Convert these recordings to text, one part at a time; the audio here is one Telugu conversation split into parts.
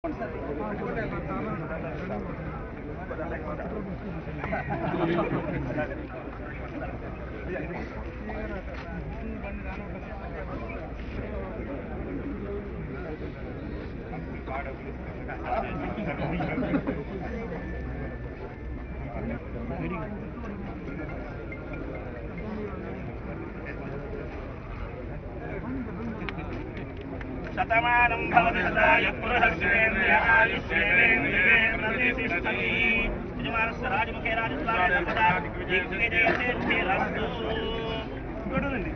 శతమానం భవతి సదాయ పురుషస్యేంద్రియ ఆయుష్యేంద్రియే ప్రతిష్టతి యజమానస్య రాజముఖే రాజస్వామి సర్వదా దిగ్విజయసిద్ధిరస్తు చూడండి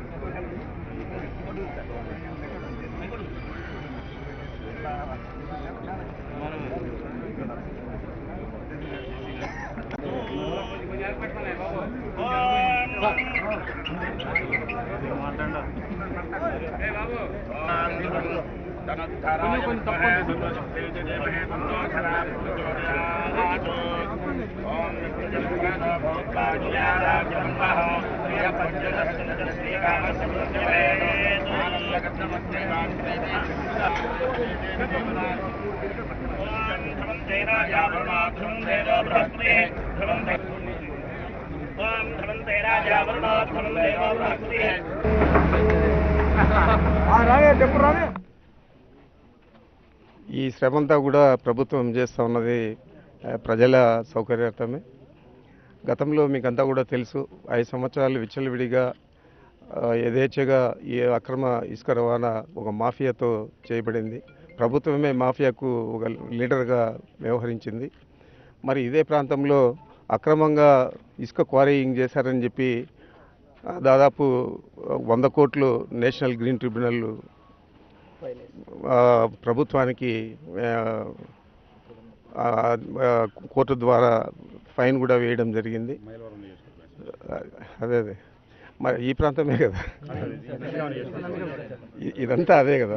ఓం ధ్రువంతే రాజా వరుణో ధ్రువం దేవో బృహస్పతిః ఈ శ్రమంతా కూడా ప్రభుత్వం చేస్తూ ఉన్నది ఆ, ప్రజల సౌకర్యార్థమే గతంలో మీకంతా కూడా తెలుసు ఐదు సంవత్సరాలు విచ్చలవిడిగా ఆ, యథేచ్ఛగా ఈ అక్రమ ఇసుక రవాణా ఒక మాఫియాతో చేయబడింది ప్రభుత్వమే మాఫియాకు ఒక లీడర్గా వ్యవహరించింది మరి ఇదే ప్రాంతంలో అక్రమంగా ఇసుక క్వారీయింగ్ చేశారని చెప్పి ఆ, దాదాపు వంద కోట్లు నేషనల్ గ్రీన్ ట్రిబ్యునల్ ఆ, ప్రభుత్వానికి ఆ, ఆ, ఆ, కోర్టు ద్వారా ఫైన్ కూడా వేయడం జరిగింది అదే అదే మరి ఈ ప్రాంతమే కదా ఇ- ఇదంతా అదే కదా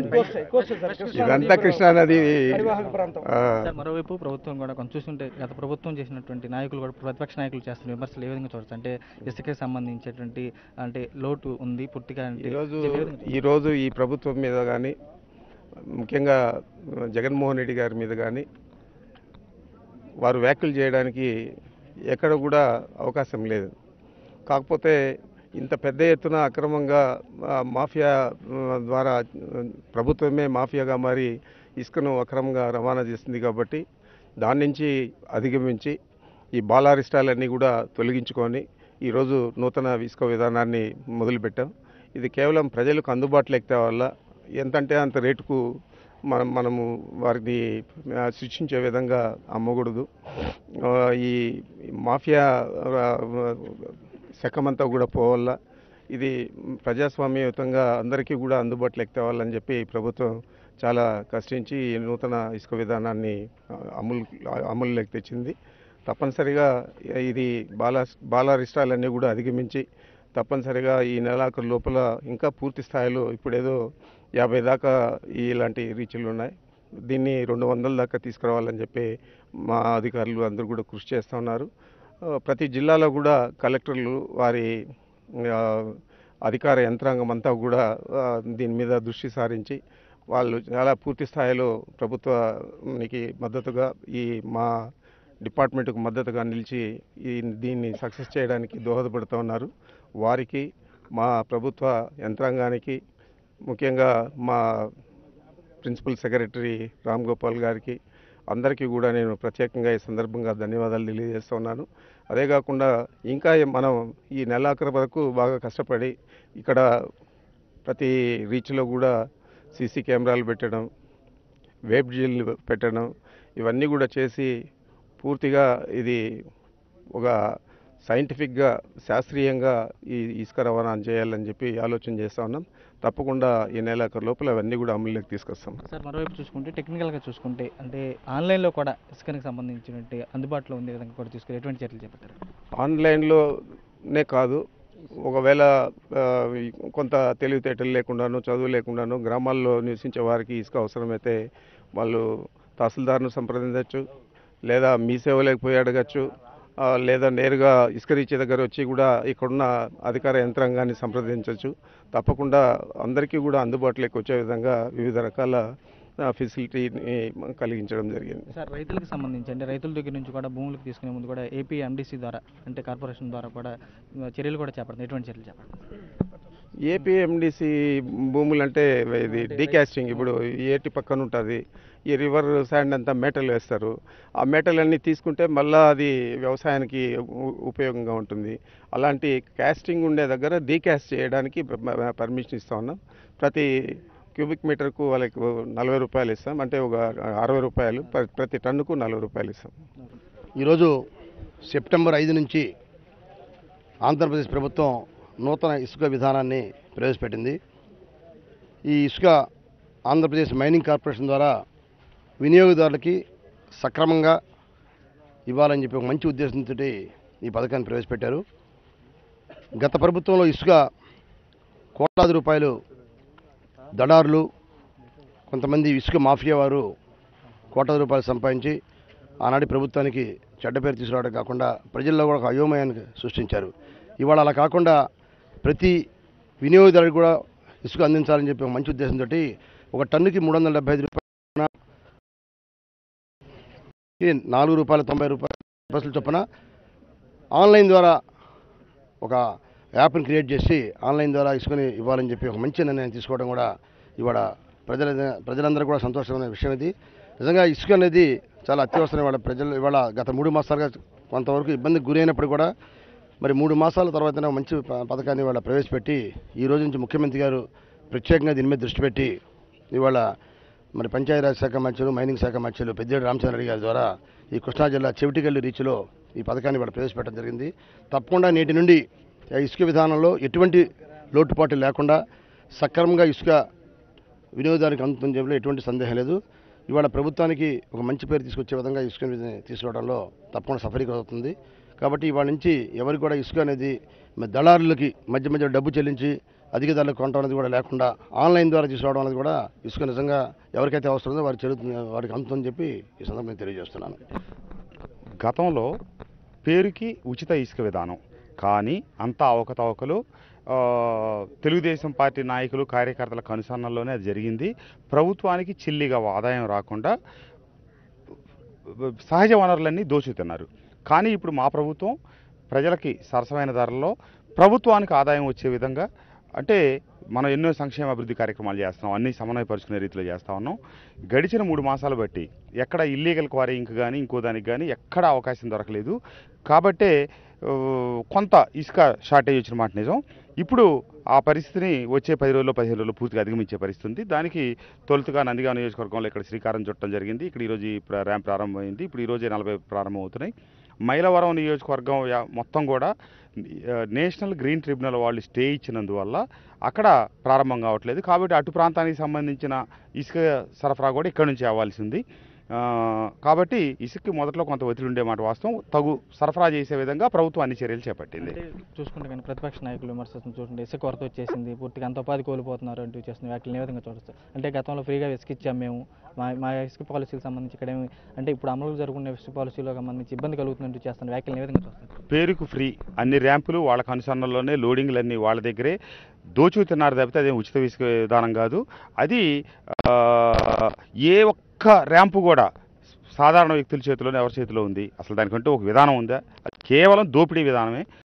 ఇదంతా కృష్ణానది ఆ, సార్ మరోవైపు ప్రభుత్వం కూడా కొంచెం చూస్తుంటే గత ప్రభుత్వం చేసినటువంటి నాయకులు కూడా ప్రతిపక్ష నాయకులు చేస్తున్న విమర్శలు ఏ విధంగా చూడొచ్చు అంటే ఇసుకకి సంబంధించేటువంటి అంటే లోటు ఉంది పూర్తిగా అంటే ఈరోజు ఏ విధంగా చూడొచ్చు? ఈరోజు ఈ ప్రభుత్వం మీద కానీ ముఖ్యంగా జగన్మోహన్ రెడ్డి గారి మీద కానీ వారు వ్యాఖ్యలు చేయడానికి ఎక్కడ కూడా అవకాశం లేదు కాకపోతే ఇంత పెద్ద ఎత్తున అక్రమంగా ఆ, మాఫియా ఆ, ద్వారా ఆ, ప్రభుత్వమే మాఫియాగా మారి ఇసుకను అక్రమంగా రవాణా చేస్తుంది కాబట్టి దాని నుంచి అధిగమించి ఈ బాలారిష్టాలన్నీ కూడా తొలగించుకొని ఈరోజు నూతన ఇసుక విధానాన్ని మొదలుపెట్టాం ఇది కేవలం ప్రజలకు అందుబాటులోకి తేవాల ఎంతంటే అంత రేటుకు మనం మనము వారిని ఆ, శిక్షించే విధంగా అమ్మకూడదు ఆ, ఈ మాఫియా ఆ, శకమంతా కూడా పోవాల ఇది ప్రజాస్వామ్యయుతంగా అందరికీ కూడా అందుబాటులోకి తేవాలని చెప్పి ప్రభుత్వం చాలా కష్టించి ఈ నూతన ఇసుక విధానాన్ని ఆ, అమలు అమలులోకి తెచ్చింది తప్పనిసరిగా ఇది బాలా బాలారిష్టాలన్నీ కూడా అధిగమించి తప్పనిసరిగా ఈ నెలాఖరు లోపల ఇంకా పూర్తి స్థాయిలో ఇప్పుడేదో యాభై దాకా ఇలాంటి రీచ్లు ఉన్నాయి దీన్ని రెండు వందల దాకా తీసుకురావాలని చెప్పి మా అధికారులు అందరూ కూడా కృషి చేస్తూ ఉన్నారు ఆ, ప్రతి జిల్లాలో కూడా కలెక్టర్లు వారి ఆ, అధికార యంత్రాంగం అంతా కూడా ఆ, దీని మీద దృష్టి సారించి వాళ్ళు చాలా పూర్తి స్థాయిలో ప్రభుత్వానికి మద్దతుగా ఈ మా డిపార్ట్మెంట్కు మద్దతుగా నిలిచి ఈ దీన్ని సక్సెస్ చేయడానికి దోహదపడుతూ ఉన్నారు వారికి మా ప్రభుత్వ యంత్రాంగానికి ముఖ్యంగా మా ప్రిన్సిపల్ సెక్రటరీ రామ్ గోపాల్ గారికి అందరికీ కూడా నేను ప్రత్యేకంగా ఈ సందర్భంగా ధన్యవాదాలు తెలియజేస్తున్నాను అదే కాకుండా ఇంకా ఏ- మనం ఈ నెలాఖరు వరకు బాగా కష్టపడి ఇక్కడ ప్రతి రీచ్లో కూడా సీసీ కెమెరాలు పెట్టడం వేబ్ జిల్ పెట్టడం ఇవన్నీ కూడా చేసి పూర్తిగా ఇది ఒక సైంటిఫిక్గా శాస్త్రీయంగా ఈ ఇసుక రవాణా చేయాలని చెప్పి ఆలోచన చేస్తా ఉన్నాం తప్పకుండా ఈ నెలాఖరు లోపల అవన్నీ కూడా అమలులోకి తీసుకొస్తాం సార్ మరోవైపు చూసుకుంటే టెక్నికల్గా చూసుకుంటే అంటే ఆన్లైన్లో కూడా ఇసుకనికి సంబంధించినట్టు అందుబాటులో ఉండే విధంగా కూడా తీసుకుని ఎటువంటి చర్యలు చేపట్టారు ఆన్లైన్లోనే కాదు ఒకవేళ ఆ, ఈ కొంత తెలివితేటలు లేకుండాను చదువు లేకుండాను గ్రామాల్లో నివసించే వారికి ఇసుక అవసరమైతే వాళ్ళు తహసీల్దార్ను సంప్రదించవచ్చు లేదా మీ సేవలోకి పోయి అడగచ్చు ఆ, లేదా నేరుగా ఇసుక రీచ్ దగ్గర వచ్చి కూడా ఇక్కడున్న అధికార యంత్రాంగాన్ని సంప్రదించవచ్చు తప్పకుండా అందరికీ కూడా అందుబాటులోకి వచ్చే విధంగా వివిధ రకాల ఫెసిలిటీని కలిగించడం జరిగింది సార్ రైతులకు సంబంధించి అంటే రైతుల దగ్గర నుంచి కూడా భూములకు తీసుకునే ముందు కూడా ఏపీ ఎండిసి ద్వారా అంటే కార్పొరేషన్ ద్వారా కూడా ఆ, చర్యలు కూడా చేపడుతుంది ఎటువంటి చర్యలు చేపడుతుంది ఏపీఎండిసి భూములు అంటే ఇది డీకాస్టింగ్ ఇప్పుడు ఈ ఏటి పక్కన ఉంటుంది ఈ రివర్ శాండ్ అంతా మేటలు వేస్తారు ఆ మేటలు అన్నీ తీసుకుంటే మళ్ళీ అది వ్యవసాయానికి ఉ- ఉపయోగంగా ఉంటుంది అలాంటి కాస్టింగ్ ఉండే దగ్గర డీకాస్ట్ చేయడానికి ప- పర్మిషన్ ఇస్తా ఉన్నాం ప్రతి క్యూబిక్ మీటర్కు వాళ్ళకి నలభై రూపాయలు ఇస్తాం అంటే ఒక అరవై రూపాయలు ప్ర- ప్రతి టన్నుకు నలభై రూపాయలు ఇస్తాం ఈరోజు సెప్టెంబర్ ఐదు నుంచి ఆంధ్రప్రదేశ్ ప్రభుత్వం నూతన ఇసుక విధానాన్ని ప్రవేశపెట్టింది ఈ ఇసుక ఆంధ్రప్రదేశ్ మైనింగ్ కార్పొరేషన్ ద్వారా వినియోగదారులకి సక్రమంగా ఇవ్వాలని చెప్పి ఒక మంచి ఉద్దేశంతో ఈ పథకాన్ని ప్రవేశపెట్టారు గత ప్రభుత్వంలో ఇసుక కోట్లాది రూపాయలు దళారులు కొంతమంది ఇసుక మాఫియా వారు కోట్లాది రూపాయలు సంపాదించి ఆనాటి ప్రభుత్వానికి చెడ్డ పేరు తీసుకురావడం కాకుండా ప్రజల్లో కూడా ఒక అయోమయాన్ని సృష్టించారు ఇవాళ అలా కాకుండా ప్రతి వినియోగదారుడికి కూడా ఇసుక అందించాలని చెప్పి ఒక మంచి ఉద్దేశంతో ఒక టన్నుకి మూడు వందల డెబ్బై ఐదు రూపాయల ఈ నాలుగు రూపాయల తొంభై రూపాయల బస్సుల చొప్పున ఆన్లైన్ ద్వారా ఒక యాప్ని క్రియేట్ చేసి ఆన్లైన్ ద్వారా ఇసుకని ఇవ్వాలని చెప్పి ఒక మంచి నిర్ణయం తీసుకోవడం కూడా ఇవాళ ప్రజల ప్రజలందరూ కూడా సంతోషమైన విషయం ఇది నిజంగా ఇసుక అనేది చాలా అత్యవసరం ఇవాళ ప్రజలు ఇవాళ గత మూడు మాసాలుగా కొంతవరకు ఇబ్బందికి గురైనప్పుడు కూడా మరి మూడు మాసాల తర్వాత మంచి ప- పథకాన్ని ఇవాళ ప్రవేశపెట్టి ఈ రోజు నుంచి ముఖ్యమంత్రి గారు ప్రత్యేకంగా దీని మీద దృష్టి పెట్టి ఇవాళ మరి పంచాయతీరాజ్ శాఖ మంత్రులు మైనింగ్ శాఖ మంత్రులు పెద్దిరెడ్డి రామచంద్రరెడ్డి గారి ద్వారా ఈ కృష్ణా జిల్లా చెవిటిగల్లి రీచ్లో ఈ పథకాన్ని ఇవాళ ప్రవేశపెట్టడం జరిగింది తప్పకుండా నేటి నుండి ఈ ఇసుక విధానంలో ఎటువంటి లోటుపాటు లేకుండా సక్రమంగా ఇసుక వినియోగదానికి అందుతుంది చెప్పడంలో ఎటువంటి సందేహం లేదు ఇవాళ ప్రభుత్వానికి ఒక మంచి పేరు తీసుకొచ్చే విధంగా ఇసుక తీసుకురావడంలో తప్పకుండా సఫలీకృతవుతుంది కాబట్టి ఇవాళ నుంచి ఎవరికి కూడా ఇసుక అనేది మరి దళారులకి మధ్య మధ్య డబ్బు చెల్లించి అధిక ధరలకు కొనడం అనేది కూడా లేకుండా ఆన్లైన్ ద్వారా తీసుకురావడం అనేది కూడా ఇసుక నిజంగా ఎవరికైతే అవసరం ఉందో వారి చెల్లుతుంది వారికి అందుతుందని చెప్పి ఈ సందర్భంగా తెలియజేస్తున్నాను గతంలో పేరుకి ఉచిత ఇసుక విధానం కానీ అంతా అవకతవకలు ఆ, తెలుగుదేశం పార్టీ నాయకులు కార్యకర్తల కనుసన్నల్లోనే అది జరిగింది ప్రభుత్వానికి చిల్లిగా ఆదాయం రాకుండా సహజ వనరులన్నీ దోచుతున్నారు కానీ ఇప్పుడు మా ప్రభుత్వం ప్రజలకి సరసమైన ధరల్లో ప్రభుత్వానికి ఆదాయం వచ్చే విధంగా అంటే మనం ఎన్నో సంక్షేమ అభివృద్ధి కార్యక్రమాలు చేస్తున్నాం అన్ని సమన్వయపరుచుకునే రీతిలో చేస్తా ఉన్నాం గడిచిన మూడు మాసాలు బట్టి ఎక్కడ ఇల్లీగల్ క్వారీయింగ్ కానీ ఇంకో దానికి కానీ ఎక్కడ అవకాశం దొరకలేదు కాబట్టే ఆ, కొంత ఇసుక షార్టేజ్ వచ్చిన మాట నిజం ఇప్పుడు ఆ పరిస్థితిని వచ్చే పది రోజుల్లో పదిహేను రోజుల్లో పూర్తిగా అధిగమించే పరిస్థితి ఉంది దానికి తొలుతగా నందిగా నియోజకవర్గంలో ఇక్కడ శ్రీకారం చుట్టడం జరిగింది ఇక్కడ ఈరోజు ఈ ప్ర- ర్యాంప్ ప్రారంభమైంది ఇప్పుడు ఈరోజే నలభై ప్రారంభమవుతున్నాయి మైలవరం నియోజకవర్గం యా- మొత్తం కూడా ఆ, నేషనల్ గ్రీన్ ట్రిబ్యునల్ వాళ్ళు స్టే ఇచ్చినందువల్ల అక్కడ ప్రారంభం కావట్లేదు కాబట్టి అటు ప్రాంతానికి సంబంధించిన ఇసుక సరఫరా కూడా ఇక్కడ నుంచి అవ్వాల్సింది ఆ, కాబట్టి ఇసుక్కి మొదట్లో కొంత ఒత్తిడి ఉండే మాట వాస్తవం తగు సరఫరా చేసే విధంగా ప్రభుత్వం అన్ని చర్యలు చేపట్టింది అంటే చూసుకుంటే కానీ ప్రతిపక్ష నాయకులు విమర్శిస్తుంది చూస్తుంటే ఇసుక కొరత వచ్చేసింది పూర్తిగా అంత ఉపాధి కోల్పోతున్నారు అంటూ చేస్తున్న వాటిని ఏ విధంగా చూడొచ్చు అంటే గతంలో ఫ్రీగా ఇసుక ఇచ్చాం మేము మా మా ఇసుక పాలసీలకు సంబంధించి ఇక్కడ ఏమి అంటే ఇప్పుడు అమలు జరుగుతున్న ఇసుక పాలసీలో సంబంధించి ఇబ్బంది కలుగుతుందంటూ చేస్తున్న వ్యాఖ్యలు ఏ విధంగా చూస్తారు పేరుకు ఫ్రీ అన్ని ర్యాంపులు వాళ్ళ కనుసన్నల్లోనే లోడింగ్లు అన్నీ వాళ్ళ దగ్గరే దోచుకు తిన్నారు తప్పితే అదేం ఉచిత ఇసుక విధానం కాదు అది ఆ, ఏ ఒక్క ర్యాంపు కూడా సాధారణ వ్యక్తుల చేతిలోనే ఎవరి చేతిలో ఉంది అసలు దానికంటూ ఒక విధానం ఉందా అది కేవలం దోపిడీ విధానమే